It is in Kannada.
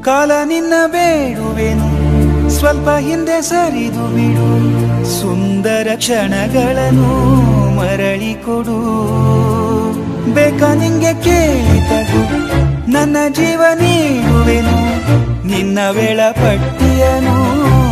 ಕಾಲ ನಿನ್ನ ಬೇಡುವೆನು ಸ್ವಲ್ಪ ಹಿಂದೆ ಸರಿದು ಬಿಡು ಸುಂದರ ಕ್ಷಣಗಳನ್ನು ಮರಳಿ ಕೊಡು ಬೇಕಾ ನಿಂಗೆ ಕೇಳಿತಗು ನನ್ನ ಜೀವ ನೀಡುವೆನು ನಿನ್ನ ವೇಳಪಟ್ಟಿಯನು